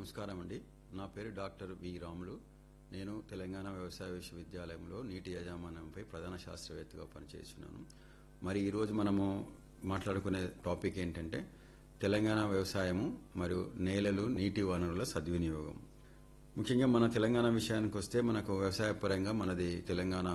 నమస్కారం అండి నా పేరు డాక్టర్ వి రాములు నేను తెలంగాణ వ్యవసాయ విశ్వవిద్యాలయంలో నీటి యాజమాన్యంపై ప్రధాన శాస్త్రవేత్తగా పనిచేస్తున్నాను మరి ఈరోజు మనము మాట్లాడుకునే టాపిక్ ఏంటంటే తెలంగాణ వ్యవసాయము మరియు నేలలు నీటి వనరుల సద్వినియోగం ముఖ్యంగా మన తెలంగాణ విషయానికి వస్తే మనకు వ్యవసాయ పరంగా మనది తెలంగాణ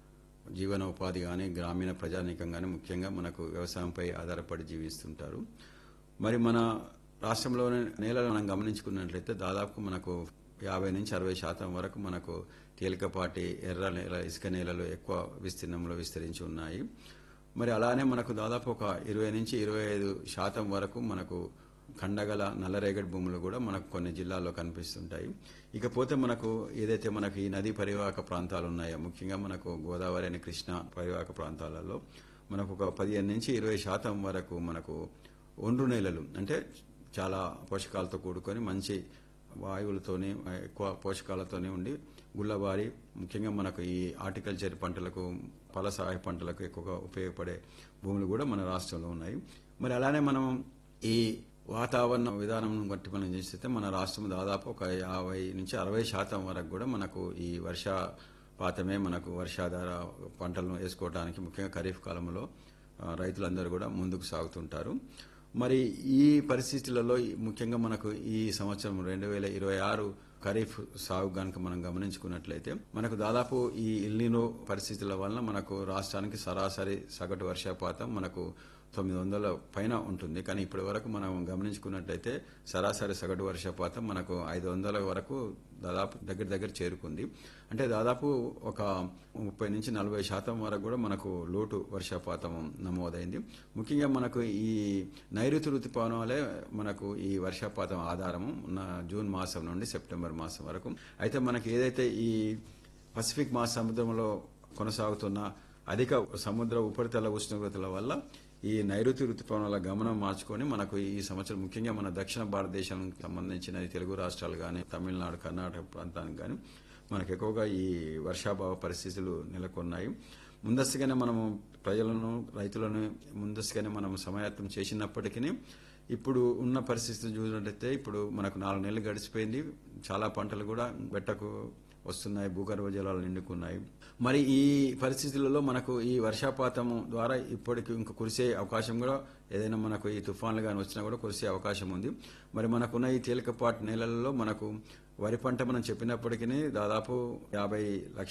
జీవన ఉపాధి కానీ గ్రామీణ ప్రజానీకం కానీ ముఖ్యంగా మనకు వ్యవసాయంపై ఆధారపడి జీవిస్తుంటారు మరి మన రాష్ట్రంలోని నేలను మనం గమనించుకున్నట్లయితే దాదాపు మనకు యాభై నుంచి అరవై శాతం వరకు మనకు తేలికపాటి ఎర్ర నేల ఇసుక నేలలు ఎక్కువ విస్తీర్ణంలో విస్తరించి ఉన్నాయి మరి అలానే మనకు దాదాపు ఒక ఇరవై నుంచి ఇరవై ఐదు శాతం వరకు మనకు కండగల నల్లరేగడి భూములు కూడా మనకు కొన్ని జిల్లాల్లో కనిపిస్తుంటాయి ఇకపోతే మనకు ఏదైతే మనకు ఈ నదీ పరివాహక ప్రాంతాలు ఉన్నాయో ముఖ్యంగా మనకు గోదావరి అని కృష్ణ పరివాహక ప్రాంతాలలో మనకు ఒక పదిహేను నుంచి ఇరవై శాతం వరకు మనకు ఒండ్రు నేలలు అంటే చాలా పోషకాలతో కూడుకొని మంచి వాయువులతోని ఎక్కువ పోషకాలతోని ఉండి గుల్లబారి ముఖ్యంగా మనకు ఈ హార్టికల్చర్ పంటలకు ఫలసాయ పంటలకు ఎక్కువగా ఉపయోగపడే భూములు కూడా మన రాష్ట్రంలో ఉన్నాయి మరి అలానే మనం ఈ వాతావరణ విధానం బట్టి మనం చూస్తే మన రాష్ట్రం దాదాపు ఒక యాభై నుంచి అరవై శాతం వరకు కూడా మనకు ఈ వర్షపాతమే మనకు వర్షాధార పంటలను వేసుకోవడానికి ముఖ్యంగా ఖరీఫ్ కాలంలో ఆ, రైతులందరూ కూడా ముందుకు సాగుతుంటారు మరి ఈ పరిస్థితులలో ఈ- ముఖ్యంగా మనకు ఈ సంవత్సరం రెండు వేల ఇరవై ఆరు ఖరీఫ్ సాగు కనుక మనం గమనించుకున్నట్లయితే మనకు దాదాపు ఈ ఇల్లినో పరిస్థితుల వలన మనకు రాష్ట్రానికి సరాసరి సగటు వర్షపాతం మనకు తొమ్మిది వందల పైన ఉంటుంది కానీ ఇప్పటి వరకు మనం గమనించుకున్నట్లయితే సరాసరి సగటు వర్షపాతం మనకు ఐదు వందల వరకు దాదాపు దగ్గర దగ్గర చేరుకుంది అంటే దాదాపు ఒక ముప్పై నుంచి నలభై శాతం వరకు కూడా మనకు లోటు వర్షపాతం నమోదైంది ముఖ్యంగా మనకు ఈ నైరుతి ఋతుపవనాలే మనకు ఈ వర్షపాతం ఆధారము ఉన్న జూన్ మాసం నుండి సెప్టెంబర్ మాసం వరకు అయితే మనకి ఏదైతే ఈ పసిఫిక్ మహాసముద్రంలో కొనసాగుతున్న అధిక సముద్ర ఉపరితల ఉష్ణోగ్రతల వల్ల ఈ నైరుతి ఋతుపవనాల గమనం మార్చుకొని మనకు ఈ సంవత్సరం ముఖ్యంగా మన దక్షిణ భారతదేశానికి సంబంధించిన ఈ తెలుగు రాష్ట్రాలు కానీ తమిళనాడు కర్ణాటక ప్రాంతానికి కానీ మనకు ఎక్కువగా ఈ వర్షాభావ పరిస్థితులు నెలకొన్నాయి ముందస్తుగానే మనము ప్రజలను రైతులను ముందస్తుగానే మనం సమాయత్తం చేసినప్పటికీ ఇప్పుడు ఉన్న పరిస్థితులు చూసినట్టయితే ఇప్పుడు మనకు నాలుగు నెలలు గడిచిపోయింది చాలా పంటలు కూడా బెట్టకు వస్తున్నాయి భూగర్భ జలాలు నిండుకున్నాయి మరి ఈ పరిస్థితులలో మనకు ఈ వర్షపాతం ద్వారా ఇప్పటికి ఇంకా కురిసే అవకాశం కూడా ఏదైనా మనకు ఈ తుఫాన్లు కానీ వచ్చినా కూడా కురిసే అవకాశం ఉంది మరి మనకున్న ఈ తేలికపాటి నేలలలో మనకు వరి పంట మనం చెప్పినప్పటికీ దాదాపు యాభై లక్షల